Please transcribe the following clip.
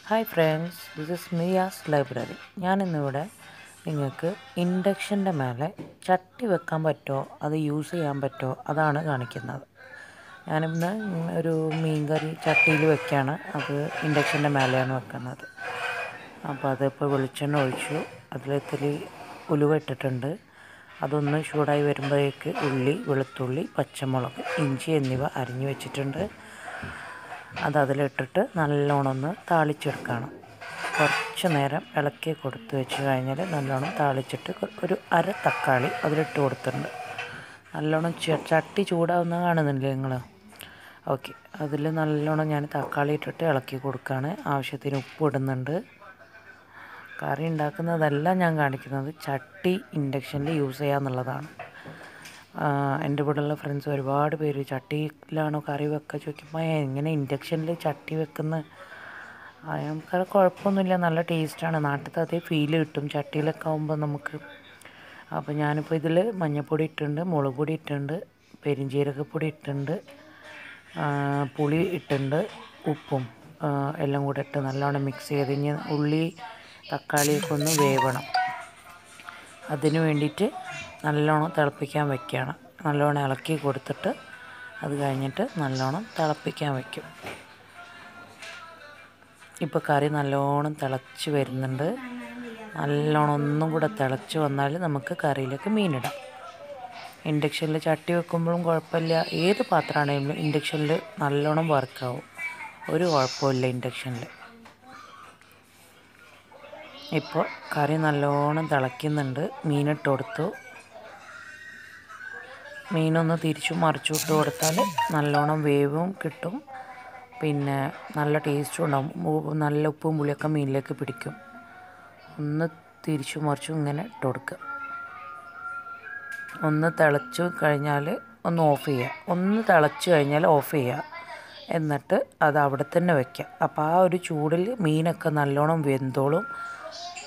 hi friends this is Miya's library ഞാനിന്നിവിടെ നിങ്ങൾക്ക് ഇൻഡക്ഷൻ്റെ മേലെ ചട്ടി വെക്കാൻ പറ്റുമോ അത് യൂസ് ചെയ്യാൻ പറ്റുമോ അതാണ് കാണിക്കുന്നത് ഞാനിന്ന് ഒരു മീൻകറി ചട്ടിയിൽ വെക്കുകയാണ് അത് ഇൻഡക്ഷൻ്റെ മേലെയാണ് വെക്കുന്നത് അപ്പോൾ അതിപ്പോൾ വെളിച്ചെണ്ണ ഒഴിച്ചു അതിലിത്തിരി ഉലുവ ഇട്ടിട്ടുണ്ട് അതൊന്ന് ചൂടായി വരുമ്പോഴേക്ക് ഉള്ളി വെളുത്തുള്ളി പച്ചമുളക് ഇഞ്ചി എന്നിവ അരിഞ്ഞു വെച്ചിട്ടുണ്ട് അത് അതിലിട്ടിട്ട് നല്ലോണം ഒന്ന് താളിച്ചെടുക്കണം കുറച്ച് നേരം ഇളക്കി കൊടുത്ത് വെച്ച് കഴിഞ്ഞാൽ നല്ലോണം താളിച്ചിട്ട് ഒരു അര തക്കാളി അതിലിട്ട് കൊടുത്തിട്ടുണ്ട് നല്ലോണം ചട്ടി ചൂടാവുന്ന കാണുന്നില്ലേ നിങ്ങൾ ഓക്കെ അതിൽ നല്ലോണം ഞാൻ തക്കാളി ഇട്ടിട്ട് ഇളക്കി കൊടുക്കുകയാണ് ആവശ്യത്തിന് ഉപ്പ് ഇടുന്നുണ്ട് കറി ഉണ്ടാക്കുന്നതല്ല ഞാൻ കാണിക്കുന്നത് ചട്ടി ഇൻഡക്ഷനിൽ യൂസ് ചെയ്യുക എന്നുള്ളതാണ് എൻ്റെ ഇവിടെയുള്ള ഫ്രണ്ട്സ് ഒരുപാട് പേര് ചട്ടിയിലാണോ കറി വെക്കുക ചോദിക്കുമ്പോൾ എങ്ങനെ ഇൻഡക്ഷനിൽ ചട്ടി വെക്കുന്ന നമുക്കത് കുഴപ്പമൊന്നുമില്ല നല്ല ടേസ്റ്റാണ് നാട്ടിലത്തെ അതേ ഫീൽ കിട്ടും ചട്ടിയിലൊക്കെ ആകുമ്പോൾ നമുക്ക് അപ്പോൾ ഞാനിപ്പോൾ ഇതിൽ മഞ്ഞൾപ്പൊടി ഇട്ടിട്ടുണ്ട് മുളക് പൊടി ഇട്ടിട്ടുണ്ട് പെരിഞ്ജീരകപ്പൊടി ഇട്ടിട്ടുണ്ട് പുളി ഇട്ടിട്ടുണ്ട് ഉപ്പും എല്ലാം കൂടെ ഇട്ട് നല്ലോണം മിക്സ് ചെയ്ത് ഇനി ഉള്ളി തക്കാളിയൊക്കെ ഒന്ന് വേവണം അതിന് വേണ്ടിയിട്ട് നല്ലോണം തിളപ്പിക്കാൻ വെക്കുകയാണ് നല്ലോണം ഇളക്കി കൊടുത്തിട്ട് അത് കഴിഞ്ഞിട്ട് നല്ലോണം തിളപ്പിക്കാൻ വയ്ക്കും ഇപ്പോൾ കറി നല്ലോണം തിളച്ച് വരുന്നുണ്ട് നല്ലോണം ഒന്നും കൂടെ തിളച്ച് വന്നാൽ നമുക്ക് കറിയിലേക്ക് മീനിടാം ഇൻഡക്ഷനിൽ ചട്ടി വെക്കുമ്പോഴും കുഴപ്പമില്ല ഏത് പാത്രമാണെങ്കിലും ഇൻഡക്ഷനിൽ നല്ലോണം വർക്കാവും ഒരു കുഴപ്പമില്ല ഇൻഡക്ഷനിൽ ഇപ്പോൾ കറി നല്ലോണം തിളയ്ക്കുന്നുണ്ട് മീനിട്ട് കൊടുത്തു മീനൊന്ന് തിരിച്ചു മറിച്ചു ഇട്ട് കൊടുത്താൽ നല്ലോണം വേവും കിട്ടും പിന്നെ നല്ല ടേസ്റ്റും ഉണ്ടാവും നല്ല ഉപ്പും പുളിയൊക്കെ മീനിലേക്ക് പിടിക്കും ഒന്ന് തിരിച്ചു മറിച്ചു ഇങ്ങനെ ഇട്ട് കൊടുക്കുക ഒന്ന് തിളച്ചു കഴിഞ്ഞാൽ ഒന്ന് ഓഫ് ചെയ്യുക ഒന്ന് തിളച്ചു കഴിഞ്ഞാൽ ഓഫ് ചെയ്യുക എന്നിട്ട് അത് അവിടെ തന്നെ വയ്ക്കുക അപ്പോൾ ആ ഒരു ചൂടിൽ മീനൊക്കെ നല്ലോണം വെന്തോളും